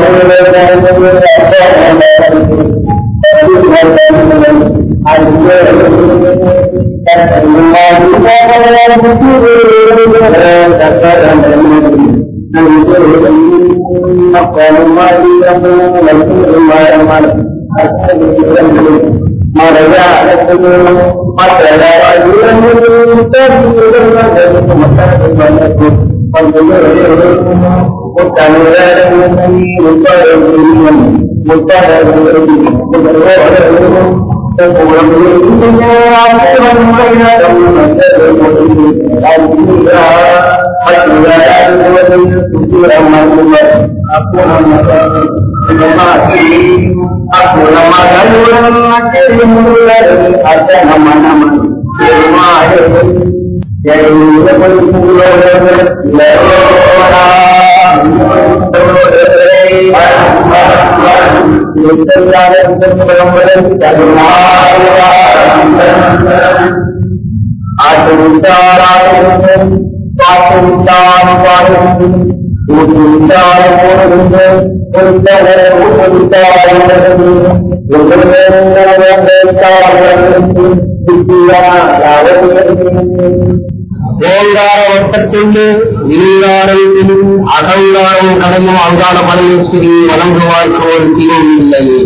ஓங்கார வட்டத்துண்டு நீங்காரம் அகங்காரம் கடமும் அங்காள பரமேஸ்வரி வழங்குவார்க்கு ஒரு தீங்கு இல்லையே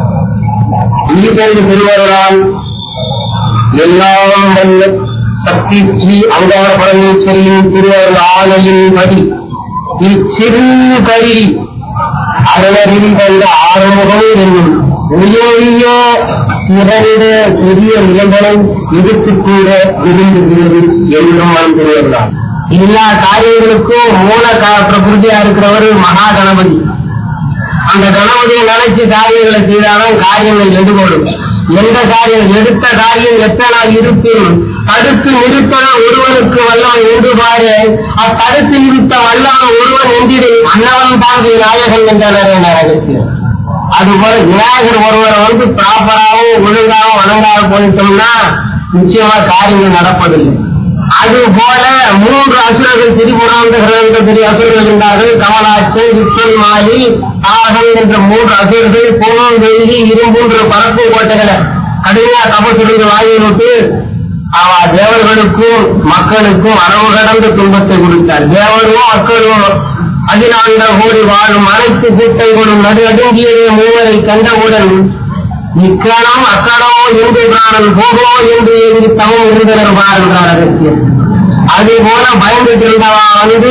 ஈசன் பெறுவதால் எல்லாம் வல்ல சக்தி ஸ்ரீ அங்கார பரமேஸ்வரியின் திருவருள் ஆணையின் படி இச்சிறு கரி அறவரில் வந்த ஆறுமுகம் என்னும் உயோயோ சிறந்த பெரிய நிலங்களை எடுத்துக் கூற விரும்புகிறது என்றும் மறந்துள்ளார் எல்லா காரியங்களுக்கும் மூல கா- பிரகிருதியா இருக்கிறவர் மகா கணபதி அந்த கணபதியை நினைச்சு காரியங்களை செய்தாலும் காரியங்கள் எடுபடும் எந்த காரியம் எடுத்த காரியம் எத்தனை இருப்பினும் தடுத்து நிறுத்தன ஒருவனுக்கு வல்லவன் என்று பாரு அத்தடுத்து நிறுத்த வல்லவன் ஒருவன் என்றிடு அன்னவன் தான் நாயகன் என்றனர் என்ற ரகசியம் அதுபோல விநாயகர் ஒருவரை வந்து ப்ராப்பராகவும் ஒழுங்காகவும் வணங்காத போயிட்டோம்னா நிச்சயமா காரியங்கள் நடப்பதில்லை அது போல மூன்று அசுரர்கள் திரிபுராந்தகர்கள் என்ற பெரிய அசுரர்கள் இருந்தார்கள் கமலாட்சன் விற்பன் மாலி ஆகன் என்ற மூன்று அசுரர்கள் பூனம் வெள்ளி இரும்பூன்ற பரப்பு கோட்டைகளை கடுமையா தபசிலிருந்து வாங்கி விட்டு அவ தேவர்களுக்கும் மக்களுக்கும் அளவு கடந்த துன்பத்தை கொடுத்தார் தேவரும் மக்களும் அகிலாண்ட கோடி வாழும் அனைத்து கூட்டங்களும் நடு அடுங்கியதே மூவரை கண்டவுடன் இக்கணம் அக்கணமோ என்று பிராணன் போகோ என்று எழுதி தவம் இருந்தனர் பாருங்கிறார் அகத்தியர் அதே போல பயந்துட்டு இருந்தவா வந்து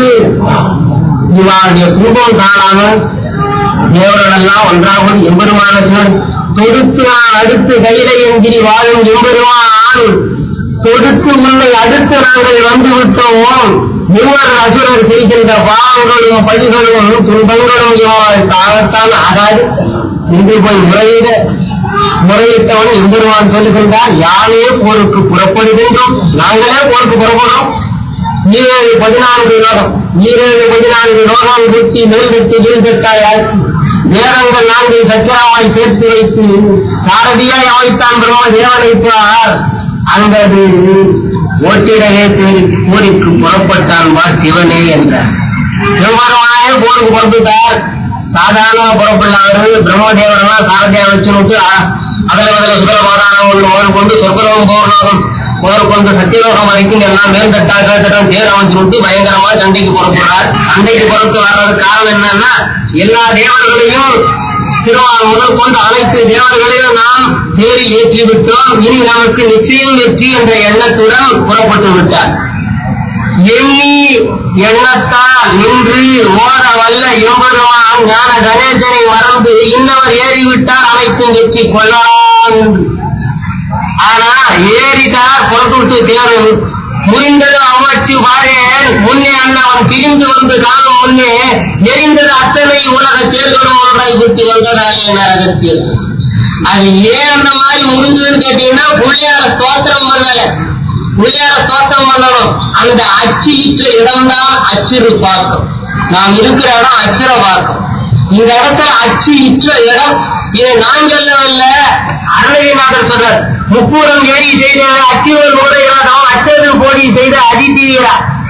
இவருடைய குடும்பம் காணாமல் தேவர்களெல்லாம் ஒன்றாக எம்பெருமானத்தில் தொடுத்து நான் அடுத்து கையில என்கிரி வாழும் எம்பெருமான் தொடுத்து உன்னை அடுத்து நாங்கள் வந்து விட்டோம் மூவர் அசுரர் செய்கின்ற பாவங்களும் பழிகளும் துன்பங்களும் இவர்கள் தாகத்தான் ஆகாது இன்று போய் முறையிட முறையிட்டவன் எம்பெருமான் சொல்லுகின்றார் யாரே போருக்கு புறப்படுகின்றோம் நாங்களே போருக்கு புறப்படுறோம் ஈரேழு பதினான்கு லோகம் ஈரேழு பதினான்கு லோகம் வெட்டி நெல் வெட்டி வீழ்ந்தாயால் நேரங்கள் நான்கு சக்கரமாய் சேர்த்து வைத்து சாரதியாய் அமைத்தான் பிரம்மா தேவனைப்பார் அங்கது ஓட்டிடவே தேடி போரிக்கு புறப்பட்டான் வா சிவனே என்றார் சிவபெருமானே போருக்கு புறப்பட்டார் சாதாரண புறப்படாதவர்கள் பிரம்மதேவரெல்லாம் சாரதியா வச்சு விட்டு அதில் அதில் சுகரமாதானம் ஒன்று முதல் கொண்டு சொர்க்கலோகம் போகணும் முதல் கொண்டு சத்தியலோகம் வரைக்கும் எல்லாம் மேல்தட்டா கேட்டடம் தேர் அமைச்சு விட்டு பயங்கரமா சண்டைக்கு புறப்படுறார் சண்டைக்கு புறத்து வர்றது காரணம் என்னன்னா எல்லா தேவர்களையும் திருவாரூர் முதல் கொண்டு அனைத்து தேவர்களையும் நாம் தேறி ஏற்றி விட்டோம் இனி நமக்கு நிச்சயம் வெற்றி என்ற எண்ணத்துடன் புறப்பட்டு விட்டார் எண்ணி எண்ணத்தால் நின்று ஓட வல்ல எம்பெருமான் ஞான கணேசனை மறந்து இன்னவர் ஏறிவிட்டார் அனைத்தும் வெற்றி கொள்ளலாம் என்று ஆனா ஏறிட்டார் புறப்பட்டு தேவன் முடிந்தது அமைச்சு பாரேன் முன்னே அண்ணவன் திரிந்து வந்து காணும் முன்னே எரிந்தது அத்தனை உலக தேர்தலும் ஒன்றாய் விட்டு வந்ததாலே நரகத்தில் அது ஏன் அந்த மாதிரி முடிஞ்சதுன்னு கேட்டீங்கன்னா புள்ளியார ஸ்தோத்திரம் பண்ணல புள்ளியார ஸ்தோத்திரம் பண்ணணும் அந்த அச்சு இட்ட இடம்தான் அச்சிறு பார்க்கும் நாம் இருக்கிற இடம் அச்சிர பார்க்கும் இந்த இடத்துல அச்சு இற்ற இடம் இதை நான் சொல்லவில்லை அருணகிரிநாதர் சொல்றார் முப்பூரம் ஏறி செய்த அச்சுவர் உரையாடம் அச்சது போடி செய்த அதிதீரா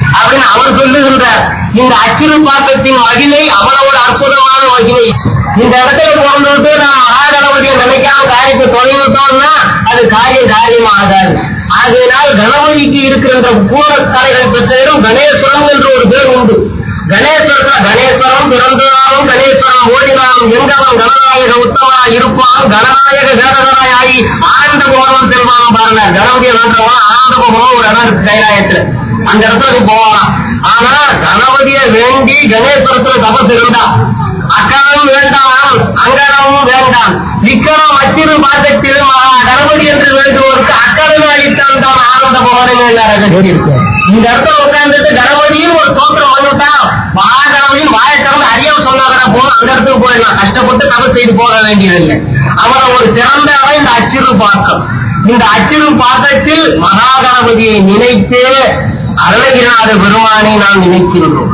அப்படின்னு அவர் சொல்லுகின்றார் இந்த அச்சிறு பாக்கத்தின் மகிமை அவ்வளவு ஒரு அற்புதமான மகிமை இந்த இடத்துல பிறந்துட்டு நான் மகாகணபதியை நினைக்காம காரியத்தை தொலைவிட்டோம்னா அது காரியம் காரியம் ஆகாது ஆகையினால் கணபதிக்கு இருக்கிற பூர கலைகள் பெற்ற இடம் கணேஸ்வரம் என்று ஒரு பேர் உண்டு கணேஸ்வரத்துல கணேஸ்வரம் பிறந்ததாலும் கணேஸ்வரம் ஓடினாலும் எங்கவன் கணநாயக உத்தமனா இருப்பான் கணநாயக வேதகராய் ஆகி ஆனந்த பவனம் செல்வான் பாருங்க கணபதியை வேண்டவன் ஆனந்த பவனம் ஒரு இடம் இருக்கு கைலாயத்துல அந்த இடத்துக்கு போகலாம் ஆனா கணபதியை வேண்டி கணேஸ்வரத்துல தபஸ் இருந்தா அக்காலம் வேண்டாம் அங்கனமும் வேண்டாம் விக்கரம் அச்சிறு பாதத்தில் மகா கணபதி என்று வேண்டுவோருக்கு அக்கடமை அளித்தான் தான் ஆனந்த பவனம் என்றார் சொல்லியிருக்கு இந்த இடத்துல உட்கார்ந்துட்டு கணபதியும் ஒரு சோத்திரம் பண்ணிவிட்டான் மகா கணபதியும் வாயை திறந்து அறியாம சொன்னாங்க போதும் அந்த இடத்துக்கு போயிடலாம் கஷ்டப்பட்டு தபஸ் செய்து போக வேண்டியதில்லை அவரை ஒரு சிறந்த அவன் இந்த அச்சிறு பாக்கம் இந்த அச்சிறு பாக்கத்தில் மகா கணபதியை நினைத்து அருணகிரிநாத பெருமானை நாம் நினைக்கின்றோம்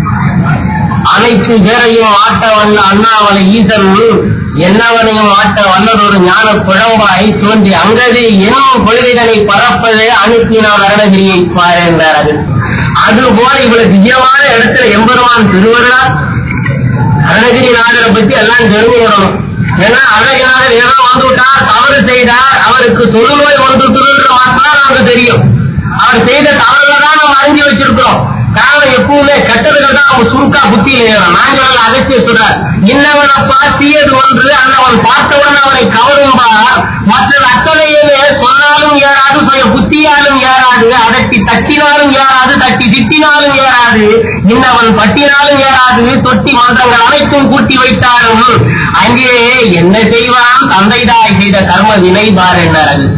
அனைத்து பேரையும் ஆட்ட வல்ல அண்ணாமலை ஈசன் என்னவனையும் ஆட்ட வல்லதொரு ஞான குழம்பாய் தோன்றி அங்கது எனும் கொள்கைகளை பரப்பவே அனுப்பினான் அருணகிரியை பார் என்றார் அது அதுபோல இவ்வளவு திவ்யமான இடத்துல எம்பெருமான் திருவருளா அருணகிரிநாதரை பத்தி எல்லாம் தெரிஞ்சு விடணும் ஏன்னா அருணகிரிநாதர் ஏதோ வந்து விட்டார் தவறு செய்தார் அவருக்கு தொழுநோய் வந்துட்டுன்ற மாத்திரம் நமக்கு தெரியும் அவர் செய்த தவறுல தான் நம்ம அறிஞ்சு வச்சிருக்கிறோம் காரணம் எப்பவுமே கெட்டதுகள் தான் அவங்க சுருக்கா புத்தியில ஏறும் நாங்கள் அகத்திய சொல்றார் இன்னவனை பார்த்தியது ஒன்று அன்னவன் பார்த்தவன் அவனை கவரும்பார் மற்றது அத்தனையுமே சொன்னாலும் ஏறாது சுய புத்தியாலும் ஏறாது அதட்டி தட்டினாலும் ஏறாது தட்டி திட்டினாலும் ஏறாது இன்னவன் பட்டினாலும் ஏறாது தொட்டி மன்றங்கள் அனைத்தும் கூட்டி வைத்தாலும் அங்கே என்ன செய்வான் தந்தை தாய் செய்த கர்ம வினை பார் என்றார் அது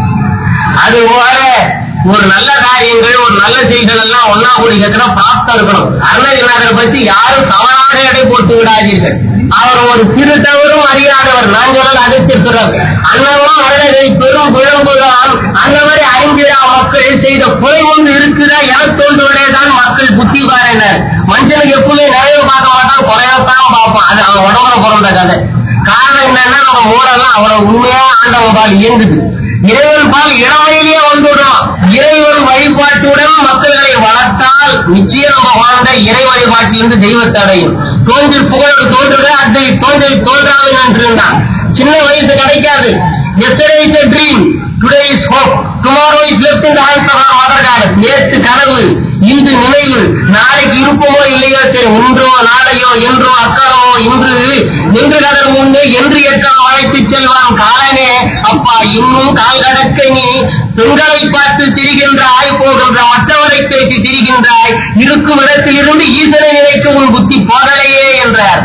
அதுபோல ஒரு நல்ல காரியங்கள் ஒரு நல்ல செய்திகள் எல்லாம் ஒன்னா கூடி கேட்கணும் பார்த்தா இருக்கணும் அருணகிரிநாதர் பற்றி யாரும் தவறான எடை போட்டு விடாதீர்கள் அவர் ஒரு சிறு தவறும் அறியாதவர் நான் சொல்லல அகத்தியர் சொல்றார் அன்னவரும் அருணகிரி பெரும் குழம்புதான் அந்த மாதிரி அறிஞரா மக்கள் செய்த குறை ஒன்று இருக்குதா என தோன்றுவதே தான் மக்கள் புத்தி பாருனர் மனுஷனுக்கு எப்பவுமே நிறைய பார்க்க மாட்டான் குறையத்தான் பார்ப்பான் அது அவன் உடம்புல பிறந்த கதை காரணம் என்னன்னா நம்ம மூடெல்லாம் அவரை உண்மையா ஆண்டவன் பால் இயங்குது இறைவன் பால் இளமையிலேயே வந்துவிடும் இறைவன் வழிபாட்டுடன் மக்களை வளர்த்தால் நிச்சயம் நம்ம வாழ்ந்த இறை வழிபாட்டிலிருந்து தெய்வத்தை அடையும் தோன்றில் புகழ் தோன்றுக அதை தோன்றில் தோன்றாமல் என்றிருந்தான் சின்ன வயசு கிடைக்காது yesterday is a dream today is hope tomorrow is left in the hands of our mother goddess நேற்று கனவு இன்று நினைவு நாளைக்கு இருப்போமோ இல்லையோ சரி ஒன்றோ நாளையோ என்றோ அக்காலமோ இன்று நின்று கடல் முன்னே என்று எட்டாம் அழைத்து செல்வான் காலனே அப்பா இன்னும் கால் கடக்க நீ பெண்களை பார்த்து திரிகின்றாய் போகின்ற மற்றவரை பேசி திரிகின்றாய் இருக்கும் இடத்தில் இருந்து ஈசனை நினைக்க உன் புத்தி போதலையே என்றார்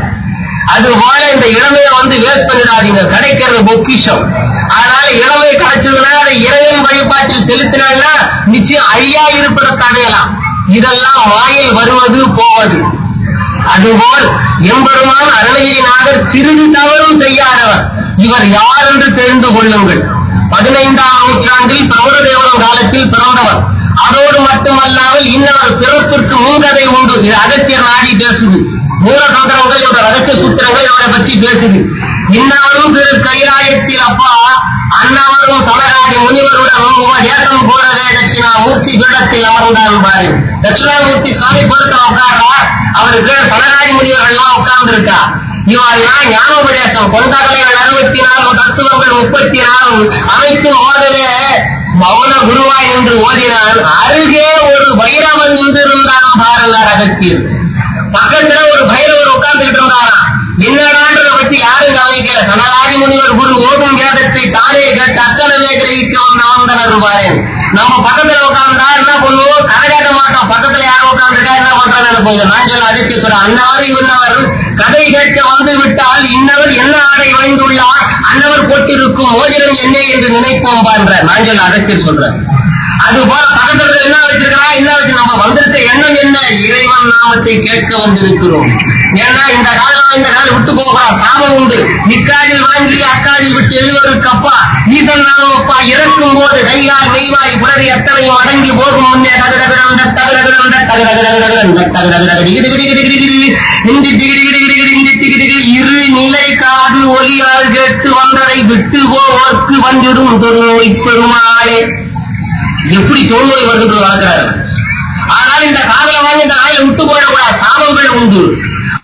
அதுபோல இந்த இளமையை வந்து வேஸ்ட் பண்ணிடாதீங்க கிடைக்கிறது பொக்கிஷம் அதனால இளமை கிடைச்சதுன்னா அதை இறைவன் வழிபாட்டில் செலுத்தினா நிச்சயம் அழியா இருப்பதை தடையலாம் இதெல்லாம் வாயில் வருவது போவது அதுபோல் எம்பெருமான் அருணகிரிநாதர் சிறிது தவறும் செய்யாதவர் இவர் யார் என்று தெரிந்து கொள்ளுங்கள் பதினைந்தாம் நூற்றாண்டில் பிரபுதேவன் காலத்தில் பிறந்தவர் அதோடு மட்டுமல்லாமல் இன்னவர் பிறப்பிற்கு முன்கதை உண்டு இது அகத்தியர் நாடி பேசுது மூலதந்திரங்கள் என்ற ரகசிய சூத்திரங்கள் அவரை பற்றி பேசுது இன்னவரும் திரு கைலாயத்தில் அப்பா அன்னவரும் தலராடி முனிவருடன் உபதேசம் போறதே தட்சிணா மூர்த்தி பீடத்தில் அமர்ந்தான் பாரு தட்சிணாமூர்த்தி சுவாமி பொறுத்த உட்கார்றார் அவருக்கு தலராடி முனிவர்கள் எல்லாம் உட்கார்ந்து இருக்கா இவரெல்லாம் ஞானோபதேசம் கொண்டகலைகள் அறுபத்தி நாலு தத்துவங்கள் முப்பத்தி நாலு அனைத்தும் மோதலே மௌன குருவாய் நின்று ஓதினான் அருகே ஒரு பைரவன் நின்றிருந்தான் பாருங்கள் அகத்தியில் பக்கத்துல ஒரு பைரவர் உட்கார்ந்துகிட்டு இருந்தாராம் என்னடான்றத பத்தி யாரும் கவனிக்கல சனலாதி முனிவர் குரு ஓதும் வேதத்தை தானே கேட்டு அக்கடமே கிரகிக்க வந்த வந்தனர் பாரு நம்ம பக்கத்துல உட்கார்ந்தா என்ன பண்ணுவோம் கதை கேட்க மாட்டோம் பக்கத்துல யாரும் உட்கார்ந்துட்டா என்ன பண்றாங்க போகுது நான் சொல்ல அழைத்து சொல்றேன் அன்னவர் இவனவர் கதை கேட்க வந்து விட்டால் இன்னவர் என்ன ஆடை வைந்துள்ளார் அன்னவர் போட்டிருக்கும் மோதிரம் என்ன என்று நினைப்போம் பான்ற நான் சொல்ல அழைத்து சொல்றேன் அதுபோல பக்கத்துல என்ன வச்சிருக்கா என்ன வச்சு நம்ம வந்திருக்க எண்ணம் என்ன இறைவன் நாமத்தை கேட்க வந்திருக்கிறோம் ஏன்னா இந்த காலம் இந்த காலம் விட்டு போகலாம் சாபம் உண்டு நிக்காதில் வாங்கி அக்காதில் விட்டு எழுவருக்கு அப்பா ஈசன் நாமம் அப்பா இறக்கும் போது கையால் மெய்வாய் புலரி அத்தனையும் அடங்கி போகும் முன்னே தகதகரந்த தகதகரந்த தகதகரந்த தகதகரந்த இரு நிலை காது ஒலியால் கேட்டு வந்ததை விட்டு போவோர்க்கு வந்திடும் தொழுநோய் பெருமாளே எப்படி தொழுநோய் வருகின்றது வளர்க்கிறாரு ஆனால்